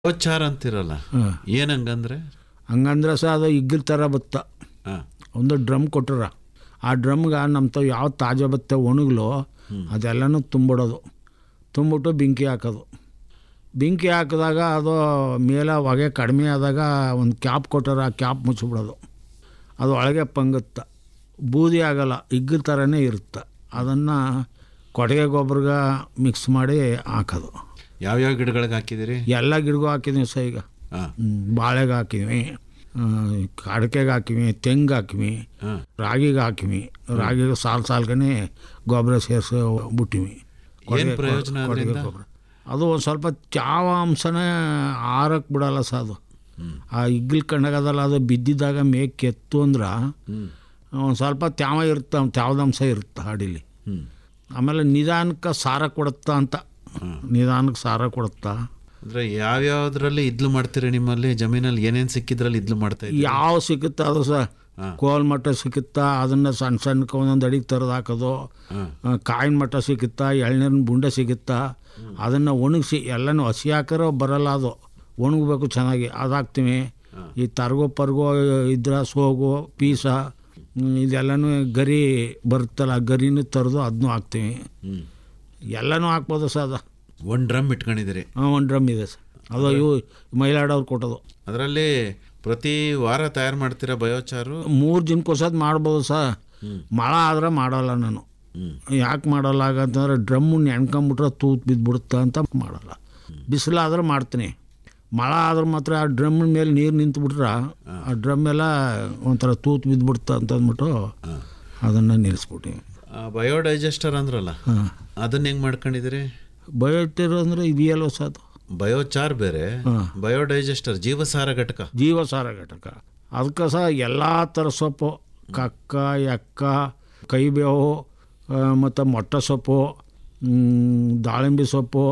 ಗೋಚಾರ ಅಂತಿರಲ್ಲ ಹಾಂ ಏನಂಗಂದ್ರೆ ಹಂಗಂದ್ರೆ ಸಹ ಅದು ಇಗ್ಗಲ್ ಥರ ಬತ್ತ ಹಾ ಒಂದು ಡ್ರಮ್ ಕೊಟ್ಟರ ಆ ಡ್ರಮ್ಗೆ ನಮ್ಮ ತಾವು ಯಾವ ತಾಜಾ ಬತ್ತೆ ಒಣಗ್ಲು ಅದೆಲ್ಲನೂ ತುಂಬಿಡೋದು ತುಂಬಿಟ್ಟು ಬೆಂಕಿ ಹಾಕೋದು ಬೆಂಕಿ ಹಾಕಿದಾಗ ಅದು ಮೇಲೆ ಹೊಗೆ ಕಡಿಮೆ ಆದಾಗ ಒಂದು ಕ್ಯಾಪ್ ಕೊಟ್ಟರ ಆ ಕ್ಯಾಪ್ ಮುಚ್ಚಿಬಿಡೋದು ಅದು ಒಳಗೆ ಪಂಗುತ್ತ ಬೂದಿ ಆಗಲ್ಲ ಇಗ್ಗಲ್ ಥರನೇ ಇರುತ್ತೆ ಅದನ್ನು ಕೊಟ್ಟಿಗೆ ಗೊಬ್ಬರಗ ಮಿಕ್ಸ್ ಮಾಡಿ ಹಾಕೋದು ಯಾವ್ಯಾವ ಗಿಡಗಳಿಗೆ ಹಾಕಿದಿರಿ ಎಲ್ಲ ಗಿಡಗೂ ಹಾಕಿದ್ದೀವಿ ಸಹ ಈಗ ಹಾ ಹ್ಮ್, ಬಾಳೆಗೆ ಹಾಕಿದ್ವಿ ಆ, ಅಡಿಕೆಗೆ ಹಾಕಿವಿ ತೆಂಗು ಹಾಕಿವಿ ಹಾ ರಾಗಿಗೆ ಹಾಕಿವಿ ರಾಗಿಗೆ ಸಾಲು ಸಾಲ್ಗನೆ ಗೊಬ್ಬರ ಸೇರಿಸಿ ಬಿಟ್ಟಿವಿ ಏನ್ ಪ್ರಯೋಜನ ಅದರಿಂದ ಅದು ಒಂದು ಸ್ವಲ್ಪ ಚಾವ ಅಂಶನೇ ಆರಕ್ಕೆ ಬಿಡಲ್ಲ ಸಹ ಅದು ಹ್ಮ್ ಆ ಇಗ್ಲ್ ಕಣ್ಣಗದಲ್ಲ ಅದು ಬಿದ್ದಿದ್ದಾಗ ಮೇಕ್ ಕೆತ್ತು ಅಂದ್ರೆ ಹ್ಮ್ ಒಂದು ಸ್ವಲ್ಪ ತ್ಯಾವ ಇರುತ್ತೆ ತ್ಯಾವದಂಶ ಇರುತ್ತೆ ಹಾಡಿಲಿ ಹ್ಮ್ ಆಮೇಲೆ ನಿಧಾನಕ್ಕೆ ಸಾರ ಕೊಡುತ್ತಾ ಅಂತ ನಿಧಾನಕ್ಕೆ ಸಾರ ಕೊಡುತ್ತಾ ಅಂದ್ರೆ ಯಾವ್ಯಾವ್ದ್ರಲ್ಲಿ ಇದ್ಲು ಮಾಡ್ತೀರಿ ನಿಮ್ಮಲ್ಲಿ ಜಮೀನಲ್ಲಿ ಏನೇನ್ ಸಿಕ್ಕಿದ್ರಲ್ಲಿ ಇದ್ಲು ಮಾಡ್ತಾ ಇದ್ದೀರಿ ಯಾವ ಸಿಗುತ್ತಾ ಅದು ಸಹ ಹಾ. ಕೋಲ್ ಮಟ್ಟ ಸಿಗುತ್ತಾ ಅದನ್ನು ಸಣ್ಣ ಸಣ್ಣಕ್ಕೆ ಒಂದೊಂದು ಅಡಿಗೆ ತರದು ಹಾಕೋದು ಹಾ ಆ, ಕಾಯಿನ ಮಟ್ಟ ಸಿಗುತ್ತಾ ಎಳ್ನೀರಿನ ಬುಂಡೆ ಸಿಗುತ್ತಾ ಅದನ್ನು ಒಣಗಿಸಿ ಎಲ್ಲನೂ ಹಸಿ ಹಾಕಿರೋ ಬರಲ್ಲ ಅದು ಒಣಗಬೇಕು ಚೆನ್ನಾಗಿ ಅದು ಹಾಕ್ತೀವಿ ಈ ತರ್ಗೋ ಪರ್ಗೋ ಇದ್ರ ಸೋಗು ಪೀಸ ಹ್ಮ್, ಇದೆಲ್ಲನೂ ಗರಿ ಬರುತ್ತಲ್ಲ ಆ ಗರಿನೂ ತರದು ಅದನ್ನೂ ಹಾಕ್ತೀವಿ ಹ್ಮ್ ಎಲ್ಲನೂ ಹಾಕ್ಬೋದು ಸರ್ ಅದು ಒಂದ್ ಡ್ರಮ್ ಇಟ್ಕೊಂಡಿದ್ದೀರಿ ಒಂದು ಡ್ರಮ್ ಇದೆ ಸರ್ ಅದು ಇವು ಮೈಲಾಡವ್ರು ಕೊಟ್ಟೋದು ಅದರಲ್ಲಿ ಪ್ರತಿ ವಾರ ತಯಾರು ಮಾಡ್ತೀರಾ ಬಯೋಚಾರು ಮೂರು ದಿನಕ್ಕೋಸದ್ ಮಾಡ್ಬೋದು ಸರ್ ಹ್ಮ್ ಮಳೆ ಆದ್ರೆ ಮಾಡಲ್ಲ ನಾನು ಹ್ಮ್ ಯಾಕೆ ಮಾಡಲ್ಲ ಅಂತಂದ್ರೆ ಡ್ರಮ್ಮು ನೆನ್ಕೊಂಬಿಟ್ರೆ ತೂತು ಬಿದ್ದುಬಿಡುತ್ತೆ ಅಂತ ಮಾಡಲ್ಲ ಬಿಸಿಲಾದ್ರೆ ಮಾಡ್ತೀನಿ ಮಳೆ ಆದ್ರೆ ಮಾತ್ರ ಆ ಡ್ರಮ್ ಮೇಲೆ ನೀರು ನಿಂತುಬಿಟ್ರೆ ಆ ಡ್ರಮ್ ಎಲ್ಲ ಒಂಥರ ತೂತು ಬಿದ್ದುಬಿಡುತ್ತೆ ಅಂತ ಅಂದ್ಬಿಟ್ಟು ಹಾ ಅದನ್ನು ನಿಲ್ಲಿಸ್ಬಿಟ್ಟಿವಿ ಬಯೋಡೈಜೆಸ್ಟರ್ ಅಂದ್ರಲ್ಲ ಹಾಂ ಅದನ್ನ ಹೆಂಗ್ ಮಾಡ್ಕೊಂಡಿದ್ದೀರಿ ಬಯೋಟಿರ್ ಅಂದರೆ ಇದೆಯಲ್ವ ಸರ್ ಅದು ಬಯೋಚಾರ್ ಬೇರೆ ಹಾಂ ಬಯೋಡೈಜೆಸ್ಟರ್ ಜೀವಸಾರ ಘಟಕ ಜೀವಸಾರ ಘಟಕ ಅದಕ್ಕೆ ಸಹ ಎಲ್ಲ ಥರ ಸೊಪ್ಪು ಕಕ್ಕ ಎಕ್ಕ ಕೈಬೇವು ಮತ್ತು ಮೊಟ್ಟೆ ಸೊಪ್ಪು ಮ್, ದಾಳಿಂಬೆ ಸೊಪ್ಪು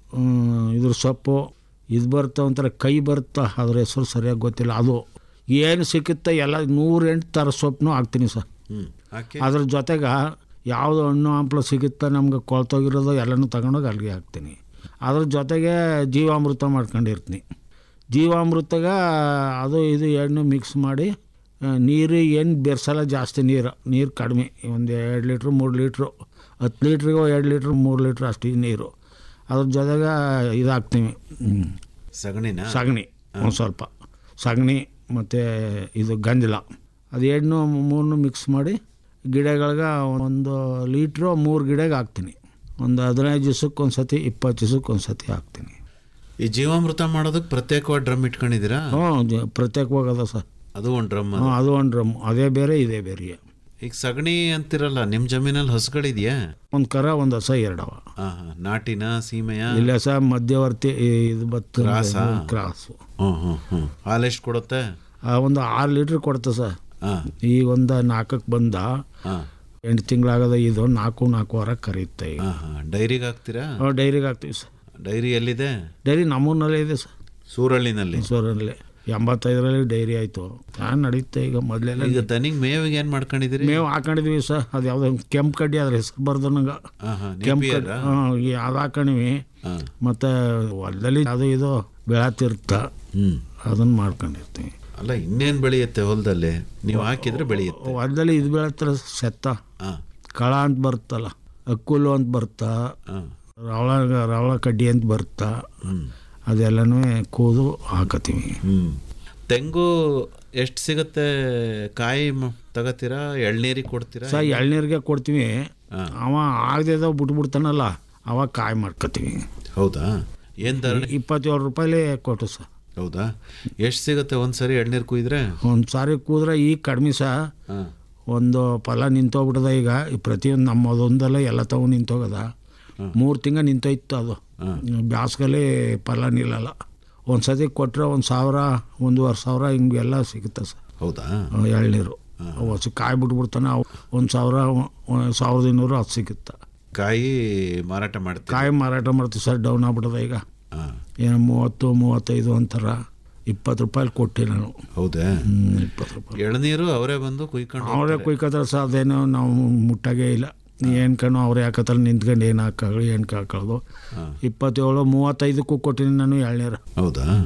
ಮ್, ಇದ್ರ ಸೊಪ್ಪು ಇದು ಬರುತ್ತೆ ಒಂಥರ ಕೈ ಬರುತ್ತೆ ಅದ್ರ ಹೆಸರು ಸರಿಯಾಗಿ ಗೊತ್ತಿಲ್ಲ ಅದು ಏನು ಸಿಕ್ಕುತ್ತೆ ಎಲ್ಲ ನೂರೆಂಟು ಥರ ಸೊಪ್ಪನ್ನು ಹಾಕ್ತೀನಿ ಸರ್ ಹ್ಮ್ ಹಾಕಿ ಅದ್ರ ಜೊತೆಗೆ ಯಾವುದು ಹಣ್ಣು ಹಂಪಲು ಸಿಗುತ್ತೆ ನಮ್ಗೆ ಕೊಳ್ತೋಗಿರೋದು ಎಲ್ಲನೂ ತಗೊಂಡೋಗಿ ಅಲ್ಲಿಗೆ ಹಾಕ್ತೀನಿ ಅದ್ರ ಜೊತೆಗೆ ಜೀವಾಮೃತ ಮಾಡ್ಕೊಂಡಿರ್ತೀನಿ ಜೀವಾಮೃತಗ ಅದು ಇದು ಎಣ್ಣೆ ಮಿಕ್ಸ್ ಮಾಡಿ ಆ, ನೀರು ಏನು ಬೆರ್ಸಲ್ಲ ಜಾಸ್ತಿ ನೀರು ನೀರು ಕಡಿಮೆ ಒಂದು ಎರಡು ಲೀಟ್ರು ಮೂರು ಲೀಟ್ರು ಹತ್ತು ಲೀಟ್ರಿಗೂ ಎರಡು ಲೀಟ್ರ್ ಮೂರು ಲೀಟ್ರ್ ಅಷ್ಟು ನೀರು ಅದ್ರ ಜೊತೆಗೆ ಇದು ಹಾಕ್ತೀವಿ ಹ್ಮ್. ಸಗಣಿನ ಸಗಣಿ ಒಂದು ಸ್ವಲ್ಪ ಸಗಣಿ ಮತ್ತು ಇದು ಗಂಜಲ ಅದು ಎರಡು ಮೂರನ್ನು ಮಿಕ್ಸ್ ಮಾಡಿ ಗಿಡಗಳಿಗೆ ಒಂದು ಲೀಟ್ರು ಮೂರು ಗಿಡಗೆ ಹಾಕ್ತೀನಿ ಒಂದು ಹದಿನೈದು ದಿವ್ಸಕ್ಕೆ ಒಂದು ಸತಿ ಇಪ್ಪತ್ತು ದಿವ್ಸಕ್ಕೆ ಒಂದು ಸತಿ ಹಾಕ್ತೀನಿ ಈ ಜೀವಾಮೃತ ಮಾಡೋದಕ್ಕೆ ಪ್ರತ್ಯೇಕವಾದ ಡ್ರಮ್ ಇಟ್ಕೊಂಡಿದ್ದೀರಾ ಹ್ಞೂ ಜ- ಪ್ರತ್ಯೇಕವಾಗದ ಸರ್ ಅದು ಒಂದು ಡ್ರಮ್ ಹ್ಞೂ ಅದು ಒಂದು ಡ್ರಮ್ ಅದೇ ಬೇರೆ ಇದೇ ಬೇರೆ ಈಗ ಸಗಣಿ ಅಂತಿರಲ್ಲ ನಿಮ್ ಜಮೀನಲ್ಲಿ ಹಸುಗಳಿದ್ಯಾ ಒಂದು ಕರ ಒಂದು ಹಸ ಎರಡವ ಹಾ ಹಾ ನಾಟಿನ ಸೀಮೆಯ ಇಲ್ಲ ಸಹ ಮಧ್ಯವರ್ತಿ ಇದು ಬತ್ತು ಕ್ರಾಸಾ? ಕ್ರಾಸು ಹ್ಮ್ ಹ್ಮ್ ಹ್ಮ್ ಹಾಲು ಎಷ್ಟು ಕೊಡುತ್ತೆ ಆ, ಒಂದು ಆರು ಲೀಟ್ರ್ ಕೊಡ್ತೆ ಸರ್ ಹಾ ಈಗ ಒಂದು ನಾಲ್ಕಕ್ಕೆ ಬಂದ ಹಾ ಎಂಟು ತಿಂಗಳಾಗದ ಇದು ನಾಲ್ಕು ನಾಲ್ಕು ವಾರ ಕರೆಯುತ್ತೆ ಈಗ ಹಾ ಹಾ ಡೈರಿಗೆ ಹಾಕ್ತೀರಾ ನಾವು ಡೈರಿಗೆ ಹಾಕ್ತೀವಿ ಸರ್ ಡೈರಿ ಎಲ್ಲಿದೆ ಡೈರಿ ನಮ್ಮೂರಿನಲ್ಲೇ ಇದೆ ಸರ್ ಸೂರಳ್ಳಿನಲ್ಲಿ ಸೂರಲ್ಲಿ ಎಂಬತ್ತೈದರಲ್ಲಿ ಡೈರಿ ಆಯಿತು ನಾನು ನಡೀತೆ ಈಗ ಮೊದಲೆಲ್ಲ ಈಗ ದನಿಗ್ ಮೇವಿಗೆ ಏನ್ ಮಾಡ್ಕೊಂಡಿದ್ದೀರಿ ಮೇವು ಹಾಕೊಂಡಿದ್ವಿ ಸರ್ ಅದು ಯಾವುದೋ ಕೆಂಪು ಕಡ್ಡಿ ಅದ್ರ ಹೆಸರು ಬರ್ದು ನಂಗೆ ಹಾ ಹಾ ಕೆಂಪು ನೇಪಿಯರ ಕಡ್ಡಿ ಹಾಂ ಅದು ಹಾಕೊಂಡಿವಿ ಹಾ ಮತ್ತು ಹೊಲದಲ್ಲಿ ಅದು ಇದು ಬೆಳತಿರ್ತ ಹ್ಮ್ ಅದನ್ನು ಮಾಡ್ಕೊಂಡಿರ್ತೀವಿ ಅಲ್ಲ ಇನ್ನೇನ್ ಬೆಳೆಯುತ್ತೆ ಹೊಲದಲ್ಲಿ ನೀವು ಹಾಕಿದ್ರೆ ಬೆಳೆಯುತ್ತೆ ಹೊಲದಲ್ಲಿ ಇದು ಬೆಳತ್ತರ ಸೆತ್ತ ಹಾ ಕಳ ಅಂತ ಬರುತ್ತಲ್ಲ ಅಕ್ಕುಲು ಅಂತ ಬರ್ತಾ ಹಾ ರವಳ ರವಳ ಕಡ್ಡಿ ಅಂತ ಬರ್ತಾ ಹ್ಮ್ ಅದೆಲ್ಲನೂ ಕೂದು ಹಾಕತ್ತೀವಿ ಹ್ಮ್ ತೆಂಗು ಎಷ್ಟು ಸಿಗುತ್ತೆ ಕಾಯಿ ಮ- ತಗತೀರಾ ಎಳ್ನೀರಿಗೆ ಕೊಡ್ತೀರಾ ಸ ಎಳ್ನೀರಿಗೆ ಕೊಡ್ತೀವಿ ಹಾ. ಅವ ಆಗದೇದ ಬಿಟ್ಬಿಡ್ತಾನಲ್ಲ ಅವಾಗ ಕಾಯಿ ಮಾಡ್ಕೊತೀವಿ ಹೌದಾ ಏನ್ ಧರಣಿ ಇಪ್ಪತ್ತೇಳು ರೂಪಾಯಿಲಿ ಕೊಟ್ಟು ಸರ್ ಹೌದಾ ಎಷ್ಟು ಸಿಗುತ್ತೆ ಒಂದ್ಸರಿ ಎಳ್ನೀರು ಕುಯ್ದ್ರೆ ಒಂದು ಸಾರಿ ಕೂದ್ರೆ ಈಗ ಕಡಿಮೆ ಸಹ ಹಾ ಒಂದು ಫಲ ನಿಂತೋಗ್ಬಿಟ್ಟದ ಈಗ ಈ ಪ್ರತಿಯೊಂದು ನಮ್ಮದೊಂದಲ್ಲ ಎಲ್ಲ ತಗೊಂಡು ನಿಂತೋಗದ ಮೂರು ತಿಂಗಳು ನಿಂತೋಯ್ತು ಅದು ಹಾ. ಬ್ಯಾಸ್ಗಲ್ಲಿ ಫಲ ನಿಲ್ಲಲ್ಲ ಒಂದು ಸತಿ ಕೊಟ್ಟರೆ ಒಂದು ಸಾವಿರ ಒಂದೂವರೆ ಸಾವಿರ ಹಿಂಗೆಲ್ಲ ಸಿಗುತ್ತೆ ಸರ್ ಹೌದಾ ಆ, ಎಳ್ನೀರು ಹೊಸ ಕಾಯಿ ಬಿಟ್ಬಿಡ್ತಾನೆ ಒಂದು ಸಾವಿರ ಒಂದ್ ಸಾವಿರದ ಇನ್ನೂರು ಅದು ಸಿಗುತ್ತೆ ಕಾಯಿ ಮಾರಾಟ ಮಾಡ್ತೀವಿ ಕಾಯಿ ಮಾರಾಟ ಮಾಡ್ತೀವಿ ಸರ್ ಡೌನ್ ಆಗ್ಬಿಟ್ಟದ ಈಗ ಹಾ ಏನು ಮೂವತ್ತು ಮೂವತ್ತೈದು ಅಂತಾರ ಇಪ್ಪತ್ತು ರೂಪಾಯಿ ಕೊಟ್ಟೆ ನಾನು ಹೌದಾ ಹ್ಮ್, ಇಪ್ಪತ್ತು ರೂಪಾಯಿ ಎಳ್ನೀರು ಅವರೇ ಬಂದು ಕುಯ್ಕೊಂಡು ಅವರೇ ಕುಯ್ಕೋತಾರೆ ಸರ್ ಅದೇನೋ ನಾವು ಮುಟ್ಟಾಗೇ ಇಲ್ಲ ಏನು ಕಣೋ ಅವ್ರು ಯಾಕತ್ತಲ್ಲ ನಿಂತ್ಕೊಂಡು ಏನು ಹಾಕೋದು ಏನು ಹಾಕೋದು ಹಾ. ಇಪ್ಪತ್ತೇಳು ಮೂವತ್ತೈದಕ್ಕೂ ಕೊಟ್ಟಿನಿ ನಾನು ಎಳ್ನೀರು ಹೌದಾ